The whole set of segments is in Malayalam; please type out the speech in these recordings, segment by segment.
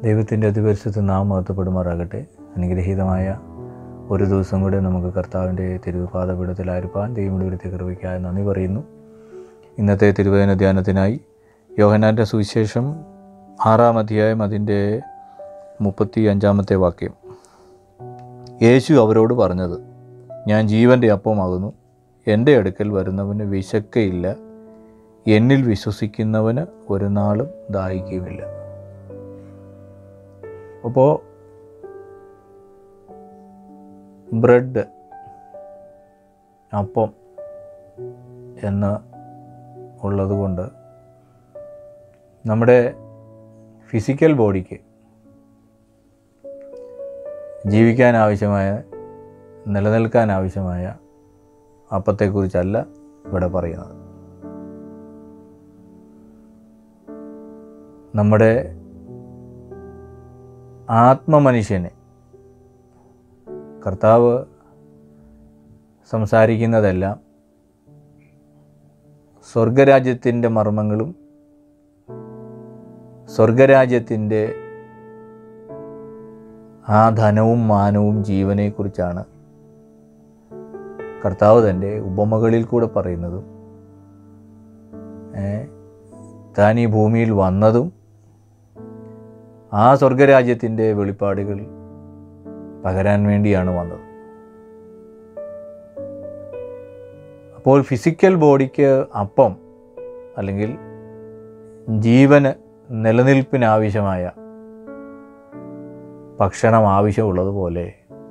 ദൈവത്തിൻ്റെ അതിപരിശുദ്ധ നാം മഹത്വപ്പെടുമാറാകട്ടെ അനുഗ്രഹീതമായ ഒരു ദിവസം കൂടെ നമുക്ക് കർത്താവിൻ്റെ തിരുപാദപീഠത്തിലായിരിക്കാൻ ദൈവം ഇവിടുത്തെ കൃപയ്ക്കായി നന്ദി പറയുന്നു ഇന്നത്തെ തിരുവേദന ധ്യാനത്തിനായി യോഹനാൻ്റെ സുവിശേഷം ആറാം അധ്യായം അതിൻ്റെ മുപ്പത്തി അഞ്ചാമത്തെ വാക്യം യേശു അവരോട് പറഞ്ഞത് ഞാൻ ജീവൻ്റെ അപ്പമാകുന്നു എൻ്റെ അടുക്കൽ വരുന്നവന് വിശക്കയില്ല എന്നിൽ വിശ്വസിക്കുന്നവന് ഒരു നാളും ദാഹിക്കുകയുമില്ല അപ്പോൾ ബ്രെഡ് അപ്പം എന്ന് ഉള്ളതുകൊണ്ട് നമ്മുടെ ഫിസിക്കൽ ബോഡിക്ക് ജീവിക്കാൻ ആവശ്യമായ നിലനിൽക്കാൻ ആവശ്യമായ അപ്പത്തെക്കുറിച്ചല്ല ഇവിടെ പറയുന്നത് നമ്മുടെ ആത്മമനുഷ്യനെ കർത്താവ് സംസാരിക്കുന്നതെല്ലാം സ്വർഗരാജ്യത്തിൻ്റെ മർമ്മങ്ങളും സ്വർഗരാജ്യത്തിൻ്റെ ആ ധനവും മാനവും ജീവനെക്കുറിച്ചാണ് കർത്താവ് തൻ്റെ ഉപമകളിൽ കൂടെ പറയുന്നതും താൻ ഈ ഭൂമിയിൽ വന്നതും ആ സ്വർഗരാജ്യത്തിൻ്റെ വെളിപ്പാടുകൾ പകരാൻ വേണ്ടിയാണ് വന്നത് അപ്പോൾ ഫിസിക്കൽ ബോഡിക്ക് അപ്പം അല്ലെങ്കിൽ ജീവന് നിലനിൽപ്പിനാവശ്യമായ ഭക്ഷണം ആവശ്യമുള്ളതുപോലെ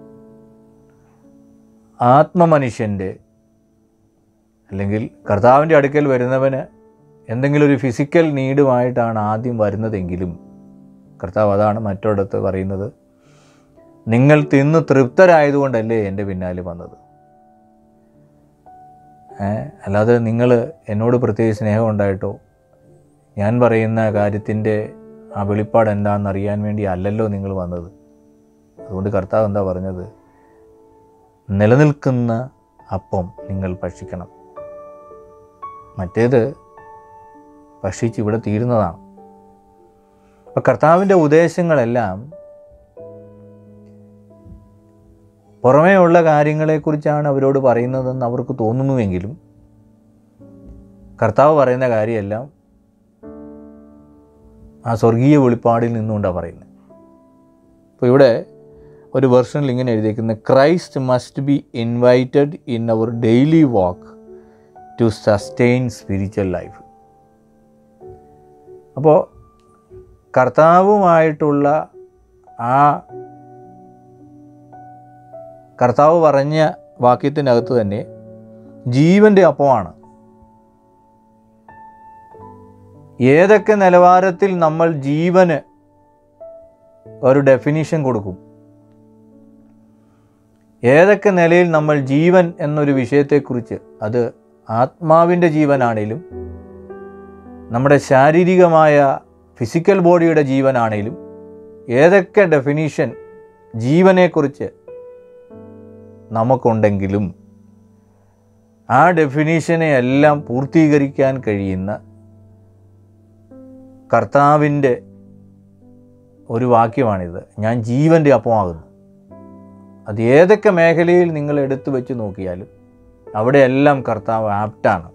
ആത്മമനുഷ്യൻ്റെ അല്ലെങ്കിൽ കർത്താവിൻ്റെ അടുക്കൽ വരുന്നവന് എന്തെങ്കിലും ഒരു ഫിസിക്കൽ നീഡുമായിട്ടാണ് ആദ്യം വരുന്നതെങ്കിലും കർത്താവ് അതാണ് മറ്റൊരിടത്ത് പറയുന്നത് നിങ്ങൾ തിന്ന് തൃപ്തരായതുകൊണ്ടല്ലേ എൻ്റെ പിന്നാലെ വന്നത് അല്ലാതെ നിങ്ങൾ എന്നോട് പ്രത്യേക സ്നേഹം ഉണ്ടായിട്ടോ ഞാൻ പറയുന്ന കാര്യത്തിൻ്റെ ആ വെളിപ്പാട് എന്താണെന്ന് അറിയാൻ വേണ്ടി അല്ലല്ലോ നിങ്ങൾ വന്നത് അതുകൊണ്ട് കർത്താവ് എന്താ പറഞ്ഞത് നിലനിൽക്കുന്ന അപ്പം നിങ്ങൾ ഭക്ഷിക്കണം മറ്റേത് ഭക്ഷിച്ച് ഇവിടെ തീരുന്നതാണ് അപ്പം കർത്താവിൻ്റെ ഉദ്ദേശങ്ങളെല്ലാം പുറമേ ഉള്ള കാര്യങ്ങളെക്കുറിച്ചാണ് അവരോട് പറയുന്നതെന്ന് അവർക്ക് തോന്നുന്നുവെങ്കിലും കർത്താവ് പറയുന്ന കാര്യമെല്ലാം ആ സ്വർഗീയ വെളിപ്പാടിൽ നിന്നുകൊണ്ടാണ് പറയുന്നത് അപ്പോൾ ഇവിടെ ഒരു വെർഷനിൽ ഇങ്ങനെ എഴുതിയിരിക്കുന്നത് Christ must be invited in our daily walk to sustain spiritual life അപ്പോൾ കർത്താവുമായിട്ടുള്ള ആ കർത്താവ് പറഞ്ഞ വാക്യത്തിനകത്ത് തന്നെ ജീവൻ്റെ അപ്പമാണ് ഏതൊക്കെ നിലവാരത്തിൽ നമ്മൾ ജീവന് ഒരു ഡെഫിനിഷൻ കൊടുക്കും ഏതൊക്കെ നിലയിൽ നമ്മൾ ജീവൻ എന്നൊരു വിഷയത്തെക്കുറിച്ച് അത് ആത്മാവിൻ്റെ ജീവനാണേലും നമ്മുടെ ശാരീരികമായ ഫിസിക്കൽ ബോഡിയുടെ ജീവനാണേലും ഏതൊക്കെ ഡെഫിനിഷൻ ജീവനെക്കുറിച്ച് നമുക്കുണ്ടെങ്കിലും ആ ഡെഫിനീഷനെ എല്ലാം പൂർത്തീകരിക്കാൻ കഴിയുന്ന കർത്താവിൻ്റെ ഒരു വാക്യമാണിത് ഞാൻ ജീവൻ്റെ അപ്പമാകുന്നു അത് ഏതൊക്കെ മേഖലയിൽ നിങ്ങൾ എടുത്തു വെച്ച് നോക്കിയാലും അവിടെയെല്ലാം കർത്താവ് ആപ്റ്റാണ്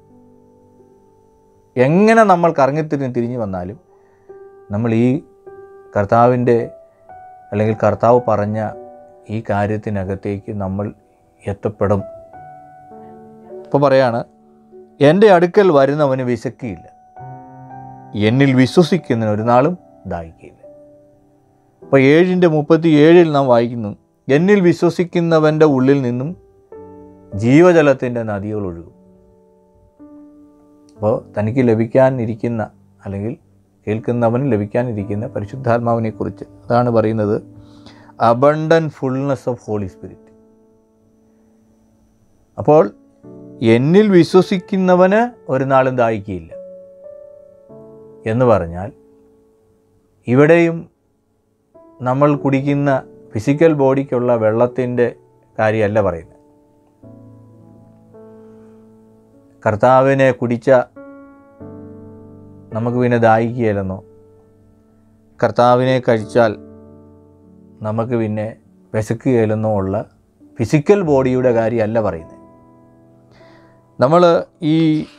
എങ്ങനെ നമ്മൾ കറങ്ങിത്തിരിഞ്ഞ് തിരിഞ്ഞു വന്നാലും നമ്മൾ ഈ കർത്താവിൻ്റെ അല്ലെങ്കിൽ കർത്താവ് പറഞ്ഞ ഈ കാര്യത്തിനകത്തേക്ക് നമ്മൾ എത്തപ്പെടും ഇപ്പോൾ പറയാണ് എൻ്റെ അടുക്കൽ വരുന്നവന് വിശക്കിയില്ല എന്നിൽ വിശ്വസിക്കുന്നതിന് ഒരു നാളും ദാഹിക്കില്ല അപ്പോൾ ഏഴിൻ്റെ മുപ്പത്തി ഏഴിൽ നാം വായിക്കുന്നു എന്നിൽ വിശ്വസിക്കുന്നവൻ്റെ ഉള്ളിൽ നിന്നും ജീവജലത്തിൻ്റെ നദികൾ ഒഴുകും അപ്പോൾ തനിക്ക് ലഭിക്കാനിരിക്കുന്ന അല്ലെങ്കിൽ കേൾക്കുന്നവന് ലഭിക്കാനിരിക്കുന്ന പരിശുദ്ധാത്മാവിനെക്കുറിച്ച് അതാണ് പറയുന്നത് abundant fullness of Holy Spirit അപ്പോൾ എന്നിൽ വിശ്വസിക്കുന്നവന് ഒരു നാളും ദാഹിക്കുകയില്ല എന്ന് പറഞ്ഞാൽ ഇവിടെയും നമ്മൾ കുടിക്കുന്ന ഫിസിക്കൽ ബോഡിക്കുള്ള വെള്ളത്തിൻ്റെ കാര്യമല്ല പറയുന്നത് കർത്താവിനെ കുടിച്ച നമുക്ക് പിന്നെ ദാഹിക്കുകയില്ലെന്നോ കർത്താവിനെ കഴിച്ചാൽ നമുക്ക് പിന്നെ വിശക്കുകയില്ലെന്നോ ഉള്ള ഫിസിക്കൽ ബോഡിയുടെ കാര്യമല്ല പറയുന്നത് നമ്മൾ ഈ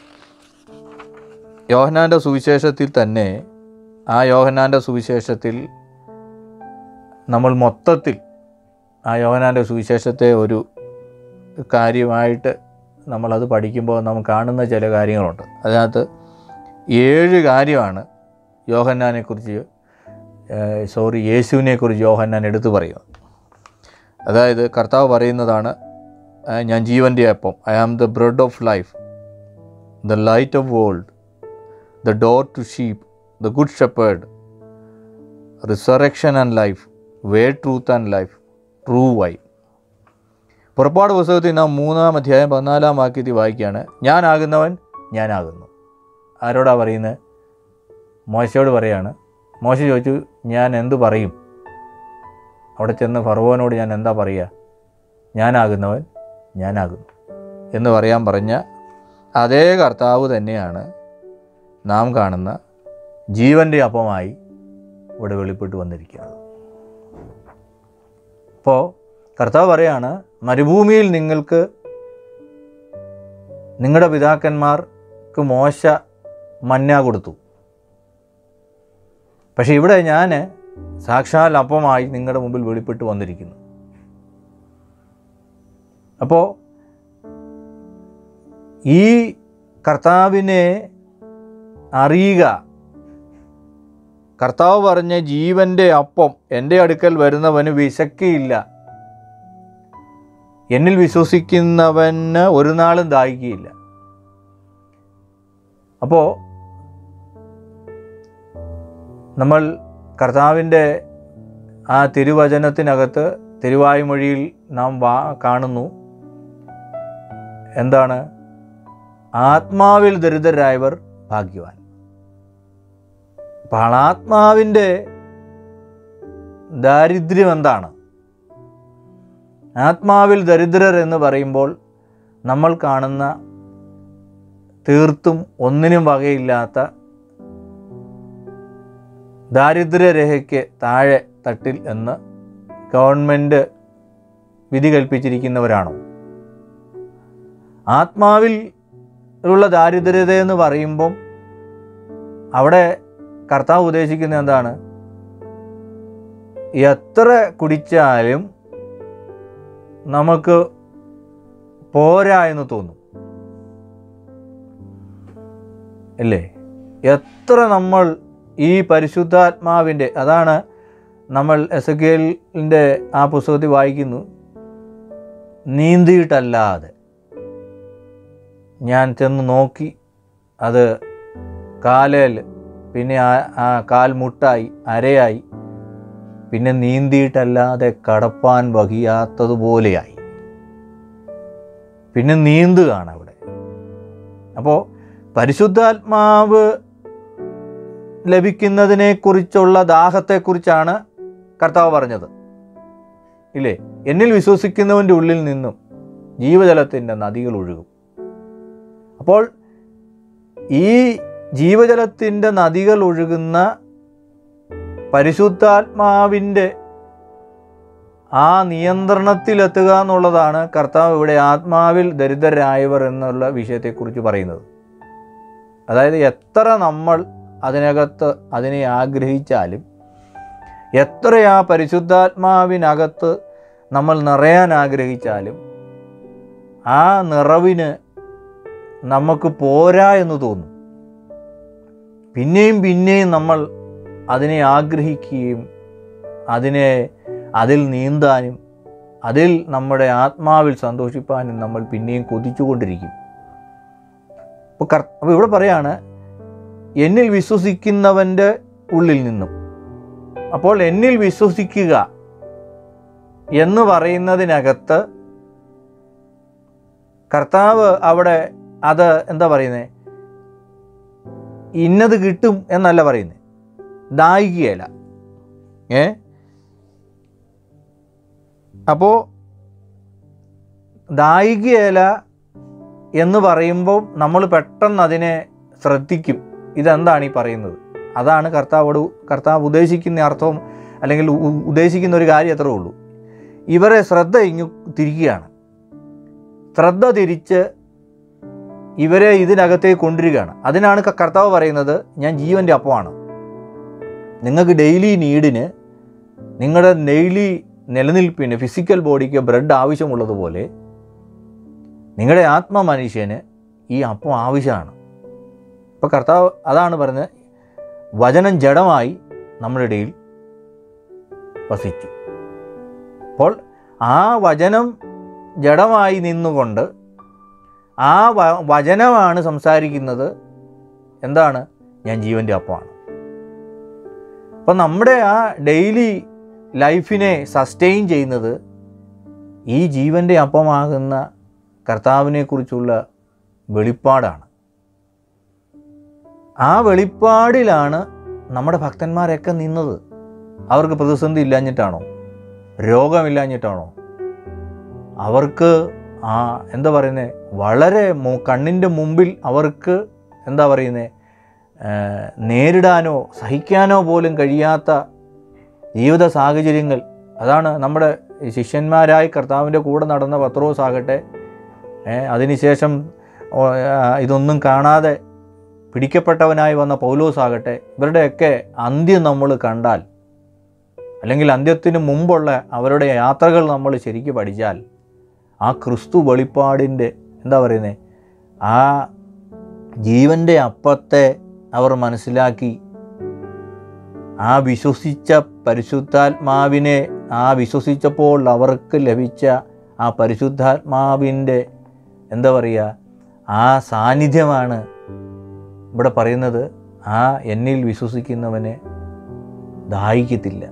യോഹനാൻ്റെ സുവിശേഷത്തിൽ തന്നെ ആ യോഹനാൻ്റെ സുവിശേഷത്തിൽ നമ്മൾ മൊത്തത്തിൽ ആ യോഹനാൻ്റെ സുവിശേഷത്തെ ഒരു കാര്യമായിട്ട് നമ്മളത് പഠിക്കുമ്പോൾ നമുക്ക് കാണുന്ന ചില കാര്യങ്ങളുണ്ട് അതിനകത്ത് ഏഴ് കാര്യമാണ് യോഹന്നാനെക്കുറിച്ച് സോറി യേശുവിനെക്കുറിച്ച് യോഹന്നാൻ എടുത്തു പറയുന്നത് അതായത് കർത്താവ് പറയുന്നതാണ് "ആ, ഞാൻ ജീവൻ്റെ അപ്പം I am the bread of life the light of world the door to sheep the good shepherd resurrection and life way truth and life true vine പുറപ്പാട് പുസ്തകത്തിൽ നാം മൂന്നാം അധ്യായം പതിനാലാം വാക്യത്തിൽ വായിക്കുകയാണ് ഞാനാകുന്നവൻ ഞാനാകുന്നു ആരോടാ പറയുന്നത് മോശയോട് പറയാണ് മോശ ചോദിച്ചു ഞാൻ എന്തു പറയും അവിടെ ചെന്ന് ഫറവോനോട് ഞാൻ എന്താ പറയുക ഞാനാകുന്നവൻ ഞാനാകുന്നു എന്ന് പറയാൻ പറഞ്ഞ അതേ കർത്താവ് തന്നെയാണ് നാം കാണുന്ന ജീവൻ്റെ അപ്പമായി ഇവിടെ വെളിപ്പെട്ട് വന്നിരിക്കുന്നത് അപ്പോൾ കർത്താവ് പറയാണ് മരുഭൂമിയിൽ നിങ്ങൾക്ക് നിങ്ങളുടെ പിതാക്കന്മാർക്ക് മോശ മന്ന കൊടുത്തു പക്ഷേ ഇവിടെ ഞാൻ സാക്ഷാൽ അപ്പമായി നിങ്ങളുടെ മുമ്പിൽ വെളിപ്പെട്ട് വന്നിരിക്കുന്നു അപ്പോൾ ഈ കർത്താവിനെ അറിയുക കർത്താവ് പറഞ്ഞ ജീവൻ്റെ അപ്പം എൻ്റെ അടുക്കൽ വരുന്നവന് വിശക്കയില്ല എന്നിൽ വിശ്വസിക്കുന്നവന് ഒരു നാളും ദാഹിക്കുകയില്ല അപ്പോൾ നമ്മൾ കർത്താവിൻ്റെ ആ തിരുവചനത്തിനകത്ത് തിരുവായ്മൊഴിയിൽ നാം വാ കാണുന്നു എന്താണ് ആത്മാവിൽ ദരിദ്രരായവർ ഭാഗ്യവാൻ അപ്പോൾ ആത്മാവിൻ്റെ ദാരിദ്ര്യം എന്താണ് ആത്മാവിൽ ദരിദ്രർ എന്ന് പറയുമ്പോൾ നമ്മൾ കാണുന്ന തീർത്തും ഒന്നിനും വകയില്ലാത്ത ദാരിദ്ര്യരേഖയ്ക്ക് താഴെ തട്ടിൽ എന്ന് ഗവൺമെൻറ് വിധി കൽപ്പിച്ചിരിക്കുന്നവരാണോ ആത്മാവിൽ ഉള്ള ദാരിദ്ര്യത എന്ന് പറയുമ്പം അവിടെ കർത്താവ് ഉദ്ദേശിക്കുന്നത് എന്താണ് എത്ര കുടിച്ചാലും നമുക്ക് പോരാ എന്ന് തോന്നും അല്ലേ എത്ര നമ്മൾ ഈ പരിശുദ്ധാത്മാവിൻ്റെ അതാണ് നമ്മൾ എസ് കെലിൻ്റെ ആ പുസ്തകത്തിൽ വായിക്കുന്നു നീന്തിയിട്ടല്ലാതെ ഞാൻ ചെന്ന് നോക്കി അത് കാലേൽ പിന്നെ ആ ആ കാൽ മുട്ടായി അരയായി പിന്നെ നീന്തിയിട്ടല്ലാതെ കടപ്പാൻ വഹിയാത്തതുപോലെയായി പിന്നെ നീന്തുകയാണ് അവിടെ അപ്പോൾ പരിശുദ്ധാത്മാവ് ലഭിക്കുന്നതിനെക്കുറിച്ചുള്ള ദാഹത്തെക്കുറിച്ചാണ് കർത്താവ് പറഞ്ഞത് ഇല്ലേ എന്നിൽ വിശ്വസിക്കുന്നവൻ്റെ ഉള്ളിൽ നിന്നും ജീവജലത്തിൻ്റെ നദികൾ ഒഴുകും അപ്പോൾ ഈ ജീവജലത്തിൻ്റെ നദികൾ ഒഴുകുന്ന പരിശുദ്ധാത്മാവിൻ്റെ ആ നിയന്ത്രണത്തിലെത്തുക എന്നുള്ളതാണ് കർത്താവ് ഇവിടെ ആത്മാവിൽ ദരിദ്രരായവർ എന്നുള്ള വിഷയത്തെക്കുറിച്ച് പറയുന്നത് അതായത് എത്ര നമ്മൾ അതിനകത്ത് അതിനെ ആഗ്രഹിച്ചാലും എത്ര ആ പരിശുദ്ധാത്മാവിനകത്ത് നമ്മൾ നിറയാൻ ആഗ്രഹിച്ചാലും ആ നിറവിന് നമുക്ക് പോരാ എന്ന് തോന്നും പിന്നെയും പിന്നെയും നമ്മൾ അതിനെ ആഗ്രഹിക്കുകയും അതിനെ അതിൽ നീന്താനും അതിൽ നമ്മുടെ ആത്മാവിൽ സന്തോഷിപ്പാനും നമ്മൾ പിന്നെയും കൊതിച്ചുകൊണ്ടിരിക്കും അപ്പോൾ കർ അപ്പോൾ ഇവിടെ പറയാണ് എന്നിൽ വിശ്വസിക്കുന്നവൻ്റെ ഉള്ളിൽ നിന്നും അപ്പോൾ എന്നിൽ വിശ്വസിക്കുക എന്ന് പറയുന്നതിനകത്ത് കർത്താവ് അവിടെ അത് എന്താ പറയുന്നത് ഇന്നത് കിട്ടും എന്നല്ല പറയുന്നത് ദായികയല്ല ഏ അപ്പോൾ ദായികയല എന്ന് പറയുമ്പോൾ നമ്മൾ പെട്ടെന്ന് അതിനെ ശ്രദ്ധിക്കും ഇതെന്താണ് ഈ പറയുന്നത് അതാണ് കർത്താവോട് കർത്താവ് ഉദ്ദേശിക്കുന്ന അർത്ഥം അല്ലെങ്കിൽ ഉ- ഉദ്ദേശിക്കുന്ന ഒരു കാര്യം അത്രേ ഉള്ളൂ ഇവരെ ശ്രദ്ധ ഇങ്ങു തിരിക്കുകയാണ് ശ്രദ്ധ തിരിച്ച് ഇവരെ ഇതിനകത്തേക്ക് കൊണ്ടുവരികയാണ് അതിനാണ് ക- കർത്താവ് പറയുന്നത് ഞാൻ ജീവൻ്റെ അപ്പമാണ് നിങ്ങൾക്ക് ഡെയിലി നീഡിന് നിങ്ങളുടെ ഡെയിലി നിലനിൽപ്പിന് ഫിസിക്കൽ ബോഡിക്ക് ബ്രെഡ് ആവശ്യമുള്ളതുപോലെ നിങ്ങളുടെ ആത്മ മനുഷ്യന് ഈ അപ്പം ആവശ്യമാണ് ഇപ്പോൾ കർത്താവ് അതാണ് പറഞ്ഞത് വചനം ജഡമായി നമ്മുടെ ഇടയിൽ വസിച്ചു അപ്പോൾ ആ വചനം ജഡമായി നിന്നുകൊണ്ട് ആ വ- വചനമാണ് സംസാരിക്കുന്നത് എന്താണ് ഞാൻ ജീവൻ്റെ അപ്പമാണ് അപ്പം നമ്മുടെ ആ ഡെയിലി ലൈഫിനെ സസ്റ്റെയിൻ ചെയ്യുന്നത് ഈ ജീവൻ്റെ അപ്പമാകുന്ന കർത്താവിനെക്കുറിച്ചുള്ള വെളിപ്പാടാണ് ആ വെളിപ്പാടിലാണ് നമ്മുടെ ഭക്തന്മാരൊക്കെ നിന്നത് അവർക്ക് പ്രതിസന്ധി ഇല്ലാഞ്ഞിട്ടാണോ രോഗമില്ലാഞ്ഞിട്ടാണോ അവർക്ക് ആ എന്താ പറയുന്നത് വളരെ മു കണ്ണിൻ്റെ മുമ്പിൽ അവർക്ക് എന്താ പറയുന്നത് നേരിടാനോ സഹിക്കാനോ പോലും കഴിയാത്ത ജീവിത സാഹചര്യങ്ങൾ അതാണ് നമ്മുടെ ശിഷ്യന്മാരായി കർത്താവിൻ്റെ കൂടെ നടന്ന പത്രോസ് ആകട്ടെ ഏ, അതിനുശേഷം ഓ, ആ, ഇതൊന്നും കാണാതെ പിടിക്കപ്പെട്ടവനായി വന്ന പൗലോസ് ആകട്ടെ ഇവരുടെയൊക്കെ അന്ത്യം നമ്മൾ കണ്ടാൽ അല്ലെങ്കിൽ അന്ത്യത്തിന് മുമ്പുള്ള അവരുടെ യാത്രകൾ നമ്മൾ ശരിക്കും പഠിച്ചാൽ ആ ക്രിസ്തു വെളിപ്പാടിൻ്റെ എന്താ പറയുന്നത് ആ ജീവൻ്റെ അപ്പത്തെ അവർ മനസ്സിലാക്കി ആ വിശ്വസിച്ച പരിശുദ്ധാത്മാവിനെ ആ വിശ്വസിച്ചപ്പോൾ അവർക്ക് ലഭിച്ച ആ പരിശുദ്ധാത്മാവിൻ്റെ എന്താ പറയുക ആ സാന്നിധ്യമാണ് ഇവിടെ പറയുന്നത് ആ എന്നിൽ വിശ്വസിക്കുന്നവനെ ദാഹിക്കത്തില്ല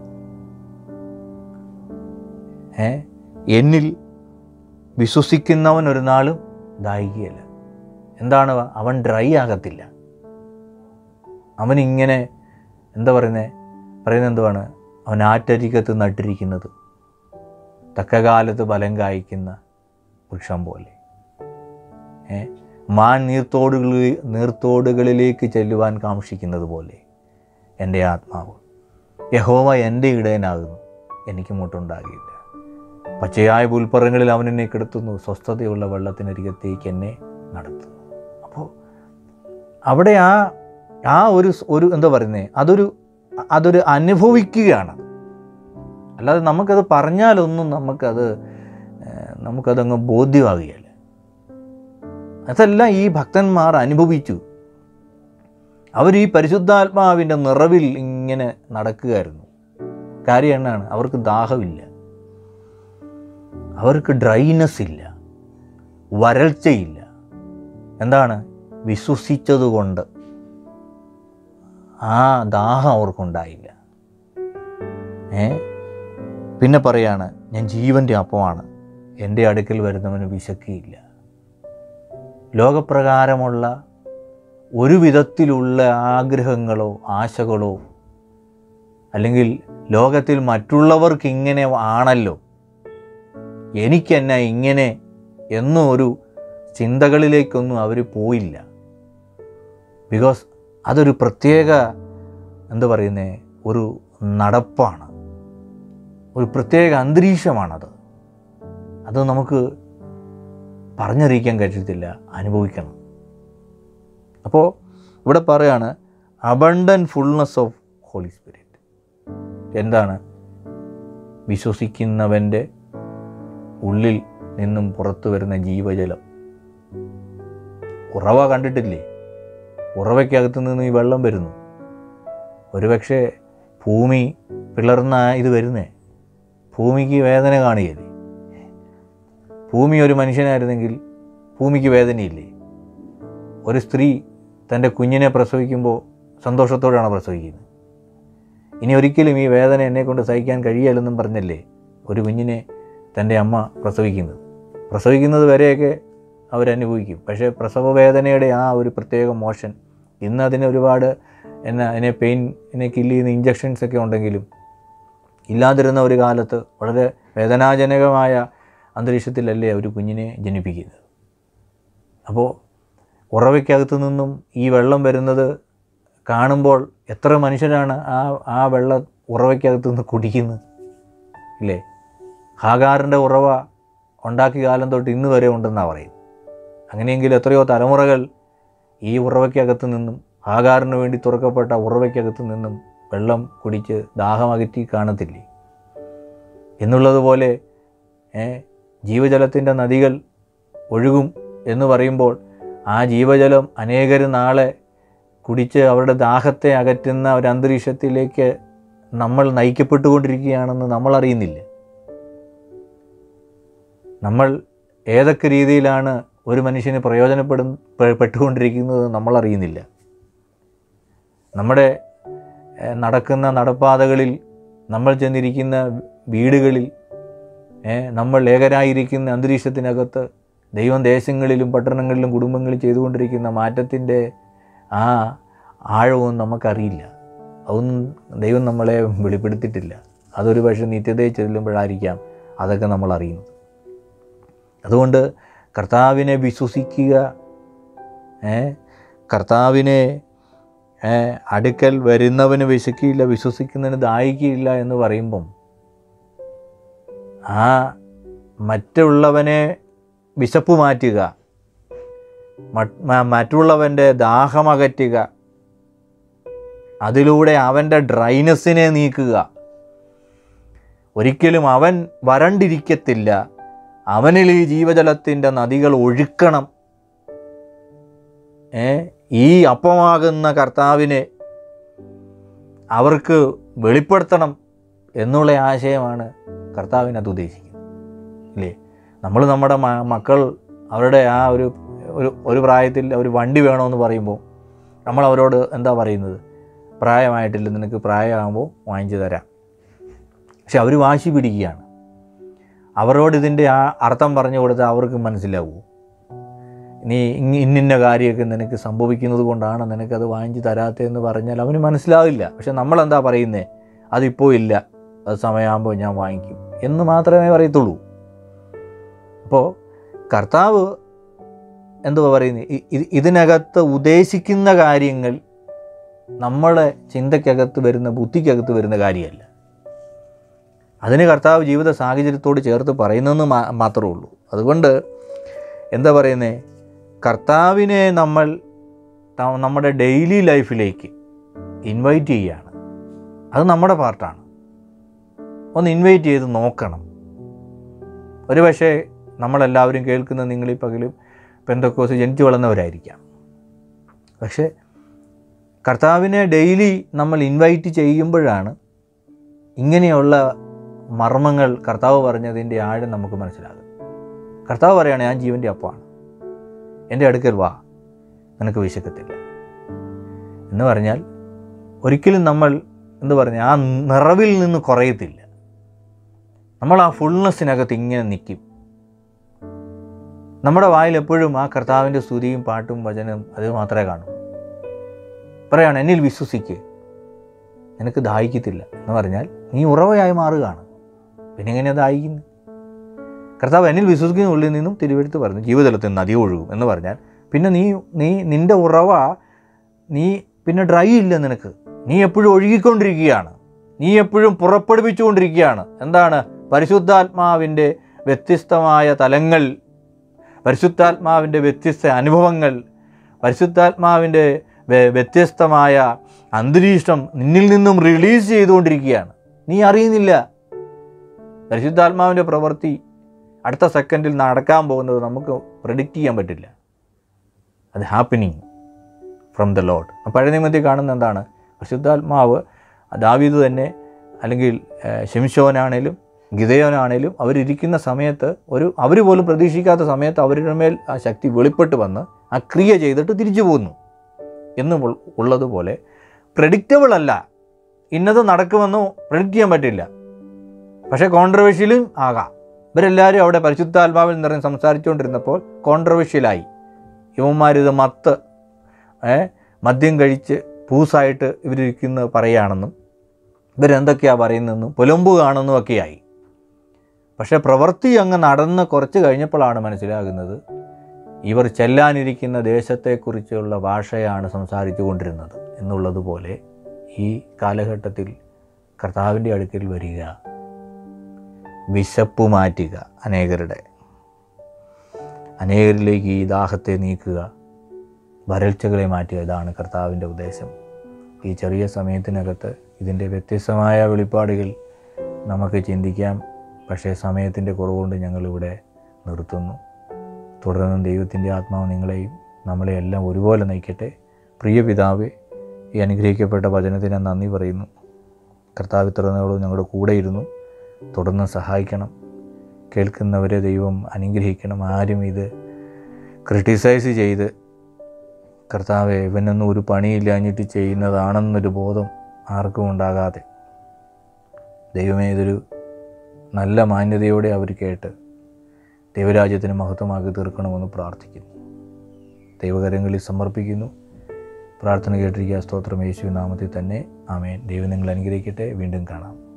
ഏ എന്നിൽ വിശ്വസിക്കുന്നവൻ ഒരു നാളും ദാഹിക്കുകയില്ല എന്താണ് അവ? അവൻ ഡ്രൈ ആകത്തില്ല അവനിങ്ങനെ എന്താ പറയുന്നത് പറയുന്നത് എന്തുവാണ് അവൻ ആറ്റരികത്ത് നട്ടിരിക്കുന്നത് തക്കകാലത്ത് ബലം കായ്ക്കുന്ന വൃക്ഷം പോലെ ഏ മാൻ നീർത്തോടുകളിൽ നീർത്തോടുകളിലേക്ക് ചെല്ലുവാൻ കാക്ഷിക്കുന്നത് പോലെ എൻ്റെ ആത്മാവ് യഹോവ എൻ്റെ ഇടയനാകുന്നു എനിക്ക് മുട്ടുണ്ടാകില്ല പച്ചയായ പുൽപ്പറങ്ങളിൽ അവൻ എന്നെ കിടത്തുന്നു സ്വസ്ഥതയുള്ള വെള്ളത്തിനരികത്തേക്ക് എന്നെ നടത്തുന്നു അപ്പോൾ അവിടെ ആ ആ ഒരു സ്- ഒരു എന്താ പറയുന്നത് അതൊരു അതൊരു അനുഭവിക്കുകയാണ് അല്ലാതെ നമുക്കത് പറഞ്ഞാലൊന്നും നമുക്കത് ഏഹ്, നമുക്കതങ്ങ് ബോധ്യമാകുകയല്ല അതെല്ലാം ഈ ഭക്തന്മാർ അനുഭവിച്ചു അവർ ഈ പരിശുദ്ധാത്മാവിൻ്റെ നിറവിൽ ഇങ്ങനെ നടക്കുകയായിരുന്നു കാര്യം എന്നാണ് അവർക്ക് ദാഹമില്ല അവർക്ക് ഡ്രൈനെസ് ഇല്ല വരൾച്ചയില്ല എന്താണ് വിശ്വസിച്ചതുകൊണ്ട് ആ ദാഹം അവർക്കുണ്ടായില്ല ഏ പിന്നെ പറയാണ് ഞാൻ ജീവൻ്റെ അപ്പമാണ് എൻ്റെ അടുക്കൽ വരുന്നവന് വിശക്കിയില്ല ലോകപ്രകാരമുള്ള ഒരു വിധത്തിലുള്ള ആഗ്രഹങ്ങളോ ആശകളോ അല്ലെങ്കിൽ ലോകത്തിൽ മറ്റുള്ളവർക്ക് ഇങ്ങനെ ആണല്ലോ എനിക്കെന്നെ ഇങ്ങനെ എന്നും ഒരു ചിന്തകളിലേക്കൊന്നും അവർ പോയില്ല ബിക്കോസ് അതൊരു പ്രത്യേക എന്താ പറയുന്നത് ഒരു നടപ്പാണ് ഒരു പ്രത്യേക അന്തരീക്ഷമാണത് അത് നമുക്ക് പറഞ്ഞറിയിക്കാൻ കഴിയത്തില്ല അനുഭവിക്കണം അപ്പോൾ ഇവിടെ പറയാണ് abundant fullness of Holy Spirit എന്താണ് വിശ്വസിക്കുന്നവൻ്റെ ഉള്ളിൽ നിന്നും പുറത്തു വരുന്ന ജീവജലം ഉറവ കണ്ടിട്ടില്ലേ ഉറവയ്ക്കകത്ത് നിന്ന് ഈ വെള്ളം വരുന്നു ഒരുപക്ഷെ ഭൂമി പിളർന്ന ഇത് വരുന്നേ ഭൂമിക്ക് വേദന കാണുകയില്ലേ ഭൂമി ഒരു മനുഷ്യനായിരുന്നെങ്കിൽ ഭൂമിക്ക് വേദനയില്ലേ ഒരു സ്ത്രീ തൻ്റെ കുഞ്ഞിനെ പ്രസവിക്കുമ്പോൾ സന്തോഷത്തോടെയാണ് പ്രസവിക്കുന്നത് ഇനി ഒരിക്കലും ഈ വേദന എന്നെ കൊണ്ട് സഹിക്കാൻ കഴിയില്ലെന്നും പറഞ്ഞല്ലേ ഒരു കുഞ്ഞിനെ തൻ്റെ അമ്മ പ്രസവിക്കുന്നത് പ്രസവിക്കുന്നത് വരെയൊക്കെ അവരനുഭവിക്കും പക്ഷേ പ്രസവ വേദനയുടെ ആ ഒരു പ്രത്യേക മോഷൻ ഇന്ന് അതിന് ഒരുപാട് എന്നാ അതിനെ പെയിൻ ഇതിനെ കില്ല് ചെയ്യുന്ന ഇഞ്ചക്ഷൻസ് ഒക്കെ ഉണ്ടെങ്കിലും ഇല്ലാതിരുന്ന ഒരു കാലത്ത് വളരെ വേദനാജനകമായ അന്തരീക്ഷത്തിലല്ലേ ഒരു കുഞ്ഞിനെ ജനിപ്പിക്കുന്നത് അപ്പോൾ ഉറവയ്ക്കകത്തു നിന്നും ഈ വെള്ളം വരുന്നത് കാണുമ്പോൾ എത്ര മനുഷ്യരാണ് ആ ആ വെള്ള ഉറവയ്ക്കകത്ത് നിന്ന് കുടിക്കുന്നത് ഇല്ലേ ഹാഗാറിൻ്റെ ഉറവ ഉണ്ടാക്കിയ കാലം തൊട്ട് ഇന്ന് വരെ ഉണ്ടെന്നാണ് പറയുന്നത് അങ്ങനെയെങ്കിൽ എത്രയോ തലമുറകൾ ഈ ഉറവയ്ക്കകത്ത് നിന്നും ഹാഗാറിന് വേണ്ടി തുറക്കപ്പെട്ട ഉറവയ്ക്കകത്ത് നിന്നും വെള്ളം കുടിച്ച് ദാഹമകറ്റി കാണത്തില്ലേ എന്നുള്ളതുപോലെ ഏ, ജീവജലത്തിൻ്റെ നദികൾ ഒഴുകും എന്ന് പറയുമ്പോൾ ആ ജീവജലം അനേകർ നാളെ കുടിച്ച് അവരുടെ ദാഹത്തെ അകറ്റുന്ന ഒരു അന്തരീക്ഷത്തിലേക്ക് നമ്മൾ നയിക്കപ്പെട്ടുകൊണ്ടിരിക്കുകയാണെന്ന് നമ്മൾ അറിയുന്നില്ല നമ്മൾ ഏതൊക്കെ രീതിയിലാണ് ഒരു മനുഷ്യന് പ്രയോജനപ്പെടും പെ- പെട്ടുകൊണ്ടിരിക്കുന്നത് നമ്മൾ അറിയുന്നില്ല നമ്മുടെ ഏഹ്, നടക്കുന്ന നടപ്പാതകളിൽ നമ്മൾ ചെന്നിരിക്കുന്ന വീടുകളിൽ ഏഹ്, നമ്മൾ ഏകരായിരിക്കുന്ന അന്തരീക്ഷത്തിനകത്ത് ദൈവം ദേശങ്ങളിലും പട്ടണങ്ങളിലും കുടുംബങ്ങളിൽ ചെയ്തുകൊണ്ടിരിക്കുന്ന മാറ്റത്തിൻ്റെ ആ ആഴവും നമുക്കറിയില്ല അതൊന്നും ദൈവം നമ്മളെ വെളിപ്പെടുത്തിയിട്ടില്ല അതൊരു പക്ഷേ നിത്യതയിൽ ചെല്ലുമ്പോഴായിരിക്കാം അതൊക്കെ നമ്മൾ അറിയുന്നത് അതുകൊണ്ട് കർത്താവിനെ വിശ്വസിക്കുക ഏ കർത്താവിനെ ഏ, അടുക്കൽ വരുന്നവന് വിശക്കിയില്ല വിശ്വസിക്കുന്നതിന് ദാഹിക്കുകയില്ല എന്ന് പറയുമ്പം ആ മറ്റുള്ളവനെ വിശപ്പ് മാറ്റുക മറ്റ് മ- മറ്റുള്ളവൻ്റെ ദാഹമകറ്റുക അതിലൂടെ അവൻ്റെ ഡ്രൈനസ്സിനെ നീക്കുക ഒരിക്കലും അവൻ വരണ്ടിരിക്കത്തില്ല അവനിൽ ഈ ജീവജലത്തിൻ്റെ നദികൾ ഒഴുക്കണം ഏ ഈ അപ്പമാകുന്ന കർത്താവിനെ അവർക്ക് വെളിപ്പെടുത്തണം എന്നുള്ള ആശയമാണ് കർത്താവിനത് ഉദ്ദേശിക്കുന്നത് ഇല്ലേ നമ്മൾ നമ്മുടെ മ- മക്കൾ അവരുടെ ആ ഒരു ഒരു ഒരു പ്രായത്തിൽ ഒരു വണ്ടി വേണമെന്ന് പറയുമ്പോൾ നമ്മൾ അവരോട് എന്താ പറയുന്നത് പ്രായമായിട്ടില്ല നിനക്ക് പ്രായമാകുമ്പോൾ വാങ്ങിച്ചു തരാം പക്ഷെ അവർ വാശി പിടിക്കുകയാണ് അവരോട് ഇതിൻ്റെ ആ അർത്ഥം പറഞ്ഞു കൊടുത്താൽ അവർക്ക് മനസ്സിലാവൂ നീ ഇങ്ങ- ഇന്നിന്ന കാര്യമൊക്കെ നിനക്ക് സംഭവിക്കുന്നത് കൊണ്ടാണ് നിനക്കത് വാങ്ങിച്ച് തരാത്തതെന്ന് പറഞ്ഞാൽ അവന് മനസ്സിലാവില്ല പക്ഷെ നമ്മളെന്താ പറയുന്നത് അതിപ്പോൾ ഇല്ല അത് സമയമാകുമ്പോൾ ഞാൻ വാങ്ങിക്കും എന്ന് മാത്രമേ പറയത്തുള്ളൂ അപ്പോൾ കർത്താവ് എന്തുവാ പറയുന്നത് ഇ- ഇ- ഇതിനകത്ത് ഉദ്ദേശിക്കുന്ന കാര്യങ്ങൾ നമ്മളെ ചിന്തയ്ക്കകത്ത് വരുന്ന ബുദ്ധിക്കകത്ത് വരുന്ന കാര്യമല്ല അതിന് കർത്താവ് ജീവിത സാഹചര്യത്തോട് ചേർത്ത് പറയുന്നെന്ന് മാ മാത്രമേ ഉള്ളൂ അതുകൊണ്ട് എന്താ പറയുന്നത് കർത്താവിനെ നമ്മൾ ത- നമ്മുടെ ഡെയിലി ലൈഫിലേക്ക് ഇൻവൈറ്റ് ചെയ്യുകയാണ് അത് നമ്മുടെ പാർട്ടാണ് ഒന്ന് ഇൻവൈറ്റ് ചെയ്ത് നോക്കണം ഒരു പക്ഷേ നമ്മളെല്ലാവരും കേൾക്കുന്ന നിങ്ങളീ പകലും പെന്തക്കോസ് ജനിച്ചു വളർന്നവരായിരിക്കാം പക്ഷേ കർത്താവിനെ ഡെയിലി നമ്മൾ ഇൻവൈറ്റ് ചെയ്യുമ്പോഴാണ് ഇങ്ങനെയുള്ള മർമ്മങ്ങൾ കർത്താവ് പറഞ്ഞതിൻ്റെ ആഴം നമുക്ക് മനസ്സിലാകും കർത്താവ് പറയുകയാണ് ഞാൻ ജീവൻ്റെ അപ്പമാണ് എൻ്റെ അടുക്കൽ വാ നിനക്ക് വിശക്കത്തില്ല എന്ന് പറഞ്ഞാൽ ഒരിക്കലും നമ്മൾ എന്ത് പറഞ്ഞാൽ ആ നിറവിൽ നിന്ന് കുറയത്തില്ല നമ്മൾ ആ ഫുൾനെസ്സിനകത്ത് ഇങ്ങനെ നിൽക്കും നമ്മുടെ വായിൽ എപ്പോഴും ആ കർത്താവിൻ്റെ സ്തുതിയും പാട്ടും വചനവും അത് മാത്രമേ കാണൂ പറയാണ് എന്നിൽ വിശ്വസിക്ക് നിനക്ക് ദാഹിക്കത്തില്ല എന്ന് പറഞ്ഞാൽ നീ ഉറവയായി മാറുകയാണ് പിന്നെ എങ്ങനെയാ ദാഹിക്കുന്നത് കർത്താവ് എന്നിൽ വിശ്വസിക്കുന്ന ഉള്ളിൽ നിന്നും തിരുവെടുത്ത് പറഞ്ഞു ജീവിതത്തിൽ നദി ഒഴുകും എന്ന് പറഞ്ഞാൽ പിന്നെ നീ നീ നിൻ്റെ ഉറവ നീ പിന്നെ ഡ്രൈ ഇല്ല നിനക്ക് നീ എപ്പോഴും ഒഴുകിക്കൊണ്ടിരിക്കുകയാണ് നീ എപ്പോഴും പുറപ്പെടുവിച്ചുകൊണ്ടിരിക്കുകയാണ് എന്താണ് പരിശുദ്ധാത്മാവിൻ്റെ വ്യത്യസ്തമായ തലങ്ങൾ പരിശുദ്ധാത്മാവിൻ്റെ വ്യത്യസ്ത അനുഭവങ്ങൾ പരിശുദ്ധാത്മാവിൻ്റെ വ്യ- വ്യത്യസ്തമായ അന്തരീക്ഷം നിന്നിൽ നിന്നും റിലീസ് ചെയ്തുകൊണ്ടിരിക്കുകയാണ് നീ അറിയുന്നില്ല പരിശുദ്ധാത്മാവിൻ്റെ പ്രവൃത്തി അടുത്ത സെക്കൻഡിൽ നടക്കാൻ പോകുന്നത് നമുക്ക് പ്രെഡിക്റ്റ് ചെയ്യാൻ പറ്റില്ല അത് ഹാപ്പനിങ് ഫ്രം ദ ലോഡ് പഴയ നിയമത്തിൽ കാണുന്ന എന്താണ് പരിശുദ്ധാത്മാവ് ദാവീദ് തന്നെ അല്ലെങ്കിൽ ഏഹ്, ശിംശോനാണേലും ഗിതയോനാണേലും അവരിയ്ക്കുന്ന സമയത്ത് ഒരു അവർ പോലും പ്രതീക്ഷിക്കാത്ത സമയത്ത് അവരുടെ മേൽ ആ ശക്തി വെളിപ്പെട്ട് വന്ന് ആ ക്രിയ ചെയ്തിട്ട് തിരിച്ചു പോകുന്നു എന്ന് ഉൾ- ഉള്ളതുപോലെ പ്രഡിക്റ്റബിൾ അല്ല ഇന്നത് നടക്കുമെന്ന് പ്രഡിക്റ്റ് ചെയ്യാൻ പറ്റില്ല പക്ഷേ കോൺട്രവേഴ്ഷ്യലും ആകാം ഇവരെല്ലാവരും അവിടെ പരിശുദ്ധാത്മാവിൽ നിറഞ്ഞ് സംസാരിച്ചുകൊണ്ടിരുന്നപ്പോൾ കോൺട്രവേഴ്ഷ്യലായി ഇവന്മാരിത് മത്ത് ഏ മദ്യം കഴിച്ച് പൂസായിട്ട് ഇവരിരിക്കുന്നത് പറയുകയാണെന്നും ഇവരെന്തൊക്കെയാണ് പറയുന്നതെന്നും പുലമ്പുകയാണെന്നും ഒക്കെയായി പക്ഷേ പ്രവൃത്തി അങ്ങ് നടന്ന് കുറച്ച് കഴിഞ്ഞപ്പോഴാണ് മനസ്സിലാകുന്നത് ഇവർ ചെല്ലാനിരിക്കുന്ന ദേശത്തെക്കുറിച്ചുള്ള ഭാഷയാണ് സംസാരിച്ചു കൊണ്ടിരുന്നത് എന്നുള്ളതുപോലെ ഈ കാലഘട്ടത്തിൽ കർത്താവിൻ്റെ അടുക്കൽ വരിക വിശപ്പ് മാറ്റുക അനേകരുടെ അനേകരിലേക്ക് ഈ ദാഹത്തെ നീക്കുക വരൾച്ചകളെ മാറ്റുക ഇതാണ് കർത്താവിൻ്റെ ഉദ്ദേശം ഈ ചെറിയ സമയത്തിനകത്ത് ഇതിൻ്റെ വ്യത്യസ്തമായ വെളിപ്പാടുകൾ നമുക്ക് ചിന്തിക്കാം പക്ഷേ സമയത്തിൻ്റെ കുറവുകൊണ്ട് ഞങ്ങളിവിടെ നിർത്തുന്നു തുടർന്നും ദൈവത്തിൻ്റെ ആത്മാവ് നിങ്ങളെയും നമ്മളെ എല്ലാം ഒരുപോലെ നയിക്കട്ടെ പ്രിയ പിതാവെ ഈ അനുഗ്രഹിക്കപ്പെട്ട വചനത്തിന് നന്ദി പറയുന്നു കർത്താവ് ഇത്രനോളം ഞങ്ങളുടെ കൂടെ ഇരുന്നു തുടർന്ന് സഹായിക്കണം കേൾക്കുന്നവരെ ദൈവം അനുഗ്രഹിക്കണം ആരും ഇത് ക്രിട്ടിസൈസ് ചെയ്ത് കർത്താവെ ഇവനൊന്നും ഒരു പണിയില്ലാഞ്ഞിട്ട് ചെയ്യുന്നതാണെന്നൊരു ബോധം ആർക്കും ഉണ്ടാകാതെ ദൈവമേ ഇതൊരു നല്ല മാന്യതയോടെ അവർ കേട്ട് ദൈവരാജ്യത്തിന് മഹത്വമാക്കി തീർക്കണമെന്ന് പ്രാർത്ഥിക്കുന്നു ദൈവകരങ്ങളിൽ സമർപ്പിക്കുന്നു പ്രാർത്ഥന കേട്ടിരിക്കുക സ്തോത്രം യേശു നാമത്തിൽ തന്നെ ആമേൻ ദൈവം നിങ്ങൾ അനുഗ്രഹിക്കട്ടെ വീണ്ടും കാണാം